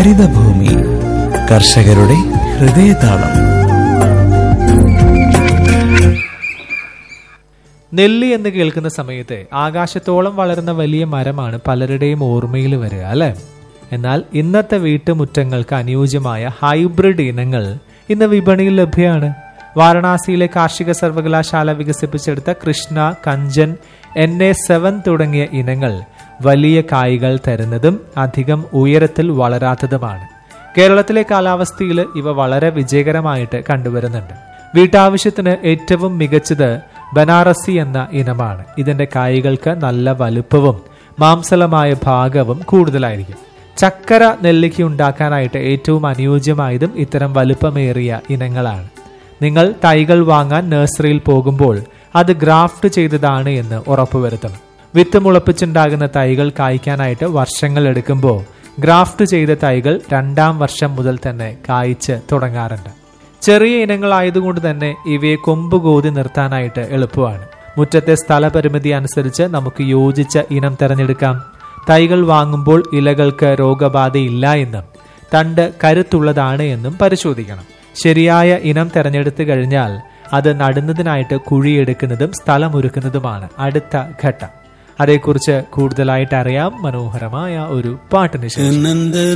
ഹരിതഭൂമി കർഷകരുടെ ഹൃദയതാളം നെല്ലി എന്ന് കേൾക്കുന്ന സമയത്ത് ആകാശത്തോളം വളരുന്ന വലിയ മരമാണ് പലരുടെയും ഓർമ്മയിൽ വരിക അല്ലെ എന്നാൽ ഇന്നത്തെ വീട്ടുമുറ്റങ്ങൾക്ക് അനുയോജ്യമായ ഹൈബ്രിഡ് ഇനങ്ങൾ ഇന്ന് വിപണിയിൽ ലഭ്യമാണ് വാരണാസിയിലെ കാർഷിക സർവകലാശാല വികസിപ്പിച്ചെടുത്ത Krishna Kanchan N A seven തുടങ്ങിയ ഇനങ്ങൾ വലിയ കായ്കൾ തരുന്നതും അധികം ഉയരത്തിൽ വളരാത്തതുമാണ് കേരളത്തിലെ കാലാവസ്ഥയിൽ ഇവ വളരെ വിജയകരമായിട്ട് കണ്ടുവരുന്നുണ്ട് വീട്ടാവശ്യത്തിന് ഏറ്റവും മികച്ചത് ബനാറസി എന്ന ഇനമാണ് ഇതിന്റെ കായ്കൾക്ക് നല്ല വലുപ്പവും മാംസലമായ ഭാഗവും കൂടുതലായിരിക്കും ചക്കര നെല്ലിക്ക ഉണ്ടാക്കാനായിട്ട് ഏറ്റവും അനുയോജ്യമായതും ഇത്തരം വലുപ്പമേറിയ ഇനങ്ങളാണ് നിങ്ങൾ തൈകൾ വാങ്ങാൻ നഴ്സറിയിൽ പോകുമ്പോൾ അത് ഗ്രാഫ്റ്റ് ചെയ്തതാണ് എന്ന് ഉറപ്പുവരുത്തണം വിത്ത് മുളപ്പിച്ചുണ്ടാകുന്ന തൈകൾ കായ്ക്കാനായിട്ട് വർഷങ്ങൾ എടുക്കുമ്പോൾ ഗ്രാഫ്റ്റ് ചെയ്ത തൈകൾ രണ്ടാം വർഷം മുതൽ തന്നെ കായ്ച്ച് തുടങ്ങാറുണ്ട് ചെറിയ ഇനങ്ങളായതുകൊണ്ട് തന്നെ ഇവയെ കൊമ്പ് കോതി നിർത്താനായിട്ട് എളുപ്പമാണ് മുറ്റത്തെ സ്ഥലപരിമിതി അനുസരിച്ച് നമുക്ക് യോജിച്ച ഇനം തിരഞ്ഞെടുക്കാം തൈകൾ വാങ്ങുമ്പോൾ ഇലകൾക്ക് രോഗബാധയില്ല എന്നും തണ്ട് കരുത്തുള്ളതാണ് എന്നും പരിശോധിക്കണം ശരിയായ ഇനം തിരഞ്ഞെടുത്തു കഴിഞ്ഞാൽ അത് നടുന്നതിനായിട്ട് കുഴിയെടുക്കുന്നതും സ്ഥലമൊരുക്കുന്നതുമാണ് അടുത്ത ഘട്ടം അതേക്കുറിച്ച് കൂടുതലായിട്ട് അറിയാം മനോഹരമായ ഒരു പാട്ടിന് ശേഷം നന്ദ